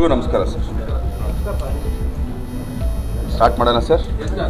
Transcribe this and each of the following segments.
ಎಲ್ರಿಗೂ ನಮಸ್ಕಾರ sir start ಮಾಡೋಣ ಸರ್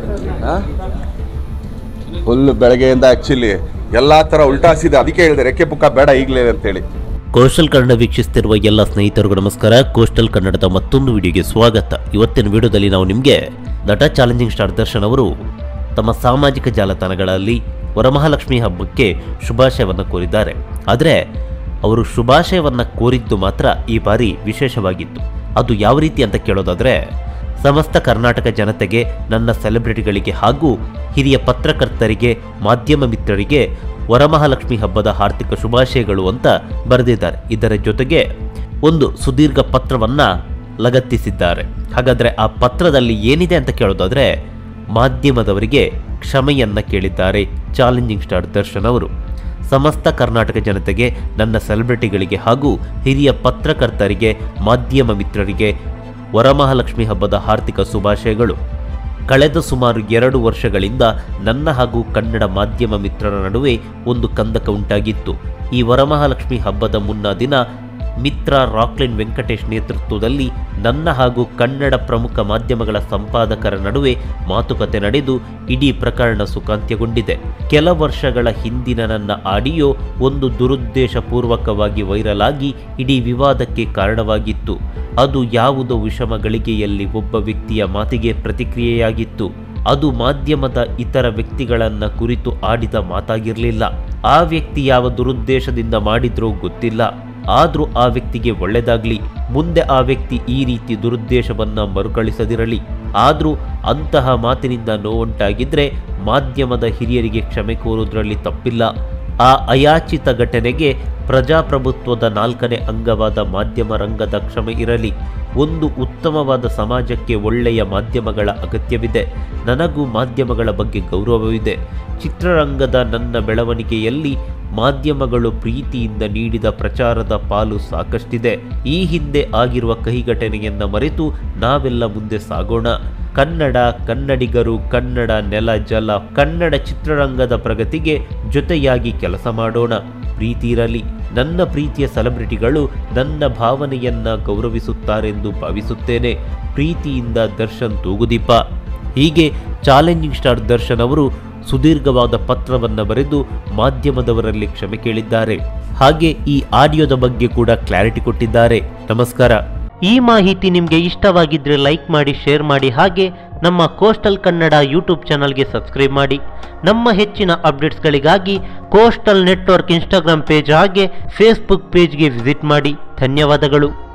ಫುಲ್ ಬೆಳಗ್ಗೆಯಿಂದ ಆ್ಯಕ್ಚುಲಿ ಎಲ್ಲ ಥರ ಉಲ್ಟಾಸಿದೆ ಅದಕ್ಕೆ ಹೇಳಿದೆ ರೆಕ್ಕೆ ಪುಕ್ಕ ಬೇಡ ಈಗಲೇ ಅಂತೇಳಿ ಕೋಸ್ಟಲ್ ಕನ್ನಡ ವೀಕ್ಷಿಸ್ತಿರುವ ಎಲ್ಲ ಸ್ನೇಹಿತರಿಗೂ ನಮಸ್ಕಾರ ಕೋಸ್ಟಲ್ ಕನ್ನಡದ ಮತ್ತೊಂದು ವಿಡಿಯೋಗೆ ಸ್ವಾಗತ ಇವತ್ತಿನ ವಿಡಿಯೋದಲ್ಲಿ ನಾವು ನಿಮಗೆ ನಟ ಚಾಲೆಂಜಿಂಗ್ ಸ್ಟಾರ್ ದರ್ಶನ್ ಅವರು ತಮ್ಮ ಸಾಮಾಜಿಕ ಜಾಲತಾಣಗಳಲ್ಲಿ ವರಮಹಾಲಕ್ಷ್ಮಿ ಹಬ್ಬಕ್ಕೆ ಶುಭಾಶಯವನ್ನು ಕೋರಿದ್ದಾರೆ ಆದರೆ ಅವರು ಶುಭಾಶಯವನ್ನು ಕೋರಿದ್ದು ಮಾತ್ರ ಈ ಬಾರಿ ವಿಶೇಷವಾಗಿತ್ತು ಅದು ಯಾವ ರೀತಿ ಅಂತ ಕೇಳೋದಾದರೆ ಸಮಸ್ತ ಕರ್ನಾಟಕ ಜನತೆಗೆ ನನ್ನ ಸೆಲೆಬ್ರಿಟಿಗಳಿಗೆ ಹಾಗೂ ಹಿರಿಯ ಪತ್ರಕರ್ತರಿಗೆ ಮಾಧ್ಯಮ ಮಿತ್ರರಿಗೆ ವರಮಹಾಲಕ್ಷ್ಮಿ ಹಬ್ಬದ ಆರ್ಥಿಕ ಶುಭಾಶಯಗಳು ಅಂತ ಬರೆದಿದ್ದಾರೆ ಇದರ ಜೊತೆಗೆ ಒಂದು ಸುದೀರ್ಘ ಪತ್ರವನ್ನ ಲಗತ್ತಿಸಿದ್ದಾರೆ ಹಾಗಾದ್ರೆ ಆ ಪತ್ರದಲ್ಲಿ ಏನಿದೆ ಅಂತ ಕೇಳೋದಾದ್ರೆ ಮಾಧ್ಯಮದವರಿಗೆ ಕ್ಷಮೆಯನ್ನ ಕೇಳಿದ್ದಾರೆ ಚಾಲೆಂಜಿಂಗ್ ಸ್ಟಾರ್ ದರ್ಶನ್ ಅವರು ಸಮಸ್ತ ಕರ್ನಾಟಕ ಜನತೆಗೆ ನನ್ನ ಸೆಲೆಬ್ರಿಟಿಗಳಿಗೆ ಹಾಗೂ ಹಿರಿಯ ಪತ್ರಕರ್ತರಿಗೆ ಮಾಧ್ಯಮ ಮಿತ್ರರಿಗೆ ವರಮಹಾಲಕ್ಷ್ಮಿ ಹಬ್ಬದ ಆರ್ಥಿಕ ಶುಭಾಶಯಗಳು ಕಳೆದ ಸುಮಾರು ಎರಡು ವರ್ಷಗಳಿಂದ ನನ್ನ ಹಾಗೂ ಕನ್ನಡ ಮಾಧ್ಯಮ ಮಿತ್ರರ ನಡುವೆ ಒಂದು ಕಂದಕ ಉಂಟಾಗಿತ್ತು ಈ ವರಮಹಾಲಕ್ಷ್ಮಿ ಹಬ್ಬದ ಮುನ್ನ ದಿನ ಮಿತ್ರ ರಾಕ್ಲಿನ್ ವೆಂಕಟೇಶ್ ನೇತೃತ್ವದಲ್ಲಿ ನನ್ನ ಹಾಗೂ ಕನ್ನಡ ಪ್ರಮುಖ ಮಾಧ್ಯಮಗಳ ಸಂಪಾದಕರ ನಡುವೆ ಮಾತುಕತೆ ನಡೆದು ಇಡೀ ಪ್ರಕರಣ ಸುಖಾಂತ್ಯಗೊಂಡಿದೆ ಕೆಲ ವರ್ಷಗಳ ಹಿಂದಿನ ನನ್ನ ಆಡಿಯೋ ಒಂದು ದುರುದ್ದೇಶಪೂರ್ವಕವಾಗಿ ವೈರಲ್ ಆಗಿ ಇಡೀ ವಿವಾದಕ್ಕೆ ಕಾರಣವಾಗಿತ್ತು ಅದು ಯಾವುದೋ ವಿಷಮ ಗಳಿಗೆಯಲ್ಲಿ ಒಬ್ಬ ವ್ಯಕ್ತಿಯ ಮಾತಿಗೆ ಪ್ರತಿಕ್ರಿಯೆಯಾಗಿತ್ತು ಅದು ಮಾಧ್ಯಮದ ಇತರ ವ್ಯಕ್ತಿಗಳನ್ನ ಕುರಿತು ಆಡಿದ ಮಾತಾಗಿರಲಿಲ್ಲ ಆ ವ್ಯಕ್ತಿ ಯಾವ ದುರುದ್ದೇಶದಿಂದ ಮಾಡಿದ್ರೋ ಗೊತ್ತಿಲ್ಲ ಆದ್ರೂ ಆ ವ್ಯಕ್ತಿಗೆ ಒಳ್ಳೆದಾಗ್ಲಿ ಮುಂದೆ ಆ ವ್ಯಕ್ತಿ ಈ ರೀತಿ ದುರುದ್ದೇಶವನ್ನ ಮರುಕಳಿಸದಿರಲಿ ಆದ್ರೂ ಅಂತಹ ಮಾತಿನಿಂದ ನೋವುಂಟಾಗಿದ್ರೆ ಮಾಧ್ಯಮದ ಹಿರಿಯರಿಗೆ ಕ್ಷಮೆ ಕೋರುವುದರಲ್ಲಿ ತಪ್ಪಿಲ್ಲ ಆ ಅಯಾಚಿತ ಘಟನೆಗೆ ಪ್ರಜಾಪ್ರಭುತ್ವದ ನಾಲ್ಕನೇ ಅಂಗವಾದ ಮಾಧ್ಯಮ ರಂಗದ ಕ್ಷಮೆ ಇರಲಿ ಒಂದು ಉತ್ತಮವಾದ ಸಮಾಜಕ್ಕೆ ಒಳ್ಳೆಯ ಮಾಧ್ಯಮಗಳ ಅಗತ್ಯವಿದೆ ನನಗೂ ಮಾಧ್ಯಮಗಳ ಬಗ್ಗೆ ಗೌರವವಿದೆ ಚಿತ್ರರಂಗದ ನನ್ನ ಬೆಳವಣಿಗೆಯಲ್ಲಿ ಮಾಧ್ಯಮಗಳು ಪ್ರೀತಿಯಿಂದ ನೀಡಿದ ಪ್ರಚಾರದ ಪಾಲು ಸಾಕಷ್ಟಿದೆ ಈ ಹಿಂದೆ ಆಗಿರುವ ಕಹಿ ಘಟನೆಯನ್ನ ಮರೆತು ನಾವೆಲ್ಲ ಮುಂದೆ ಸಾಗೋಣ ಕನ್ನಡ ಕನ್ನಡಿಗರು ಕನ್ನಡ ನೆಲ ಜಲ ಕನ್ನಡ ಚಿತ್ರರಂಗದ ಪ್ರಗತಿಗೆ ಜೊತೆಯಾಗಿ ಕೆಲಸ ಮಾಡೋಣ ಪ್ರೀತಿ ಇರಲಿ ನನ್ನ ಪ್ರೀತಿಯ ಸೆಲೆಬ್ರಿಟಿಗಳು ನನ್ನ ಭಾವನೆಯನ್ನ ಗೌರವಿಸುತ್ತಾರೆಂದು ಭಾವಿಸುತ್ತೇನೆ ಪ್ರೀತಿಯಿಂದ ದರ್ಶನ್ ತೂಗುದೀಪ ಹೀಗೆ ಚಾಲೆಂಜಿಂಗ್ ಸ್ಟಾರ್ ದರ್ಶನ್ ಅವರು ಸುದೀರ್ಘವಾದ ಪತ್ರವನ್ನು ಬರೆದು ಮಾಧ್ಯಮದವರಲ್ಲಿ ಕ್ಷಮೆ ಕೇಳಿದ್ದಾರೆ ಹಾಗೆ ಈ ಆಡಿಯೋದ ಬಗ್ಗೆ ಕೂಡ ಕ್ಲಾರಿಟಿ ಕೊಟ್ಟಿದ್ದಾರೆ ನಮಸ್ಕಾರ ಈ ಮಾಹಿತಿ ನಿಮಗೆ ಇಷ್ಟವಾಗಿದ್ರೆ ಲೈಕ್ ಮಾಡಿ ಶೇರ್ ಮಾಡಿ ಹಾಗೆ ನಮ್ಮ ಕೋಸ್ಟಲ್ ಕನ್ನಡ ಯೂಟ್ಯೂಬ್ ಚಾನಲ್ಗೆ ಸಬ್ಸ್ಕ್ರೈಬ್ ಮಾಡಿ ನಮ್ಮ ಹೆಚ್ಚಿನ ಅಪ್ಡೇಟ್ಸ್ಗಳಿಗಾಗಿ ಕೋಸ್ಟಲ್ ನೆಟ್ವರ್ಕ್ ಇನ್ಸ್ಟಾಗ್ರಾಮ್ ಪೇಜ್ ಹಾಗೆ ಫೇಸ್ಬುಕ್ ಪೇಜ್ಗೆ ವಿಸಿಟ್ ಮಾಡಿ ಧನ್ಯವಾದಗಳು